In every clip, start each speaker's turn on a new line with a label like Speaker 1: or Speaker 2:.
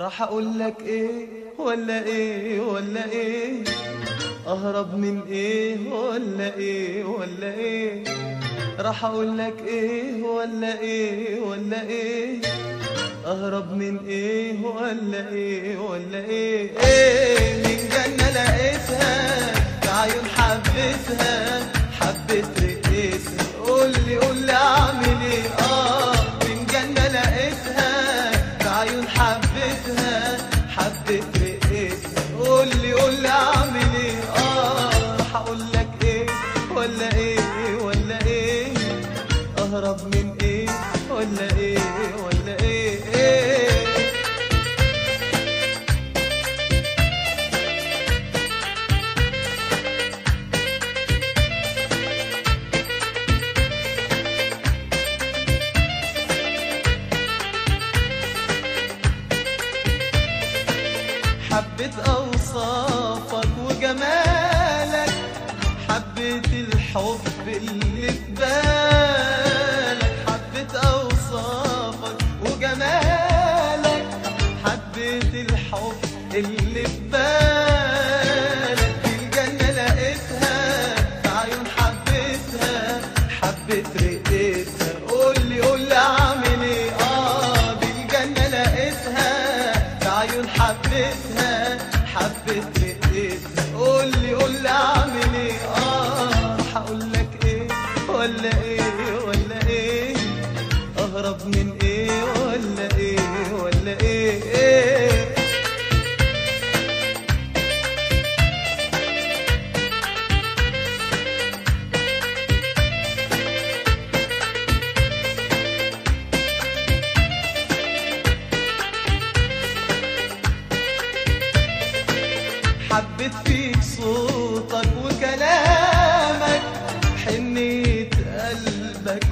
Speaker 1: راح اقول لك ايه ولا ايه ولا ايه اهرب من ايه ولا ايه ولا ايه راح اقول لك ايه ولا ايه ولا ايه اهرب من ايه ولا ايه ولا ايه ايه من جنة لقيتها في عيون حبيتها حبيت رقيتها قول لي قول لي اعمل ايه اه من جنة لقيتها في عيون حبيتها حبيت رقيتها قول لي قول لي اعمل ايه اه راح اقول لك ايه ولا ايه ولا ايه اهرب من ايه ولا ايه ولا ايه, إيه حبيت اوصافك وجمالك حبيت الحب اللي في بالك حبيت اوصافك وجمالك حبيت الحب اللي في بالك في الجنة لقيتها في عيون حبيتها حبيت رقيتها قول لي قول لي اعمل ايه اه بالجنة لقيتها في عيون حبيتها حبيت رقيتها قول لي قول لي اعمل ايه اه هقول لك ايه ولا ايه ولا ايه اهرب من ايه ولا ايه ولا ايه, إيه حبيت فيك صوتك وكلامك حنيت قلبك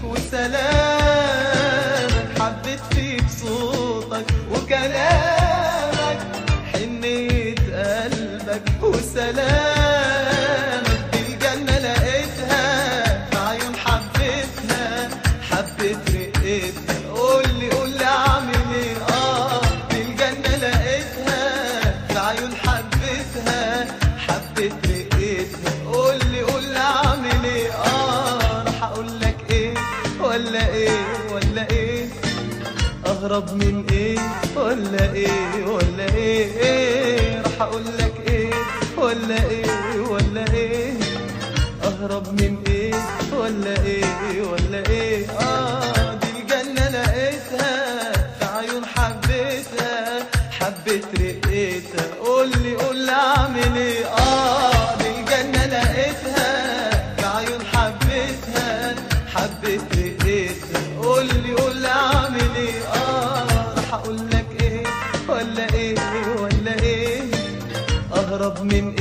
Speaker 1: وسلامك حبيت فيك صوتك وكلامك حنيت قلبك وسلامك بالجنة لقيتها في عيون حبيتها حبيت رقيتها قول لي قول لي اعمل ايه اه بالجنة لقيتها في عيون حبيتها حبيت رقيتها قول لي قول لي اعمل ايه اه راح اقول لك ايه ولا ايه ولا ايه اهرب من ايه ولا ايه ولا ايه, إيه راح اقول لك ايه ولا ايه ولا ايه اهرب من ايه ولا ايه ولا ايه اه دي الجنة لقيتها في عيون حبيتها حبيت رقيتها قول لي قول لي اعمل ايه اه دي الجنة لقيتها في عيون حبيتها حبيت رقيتها قول لي قول لي اعمل ايه اه راح اقول لك ايه ولا ايه ولا ايه اهرب من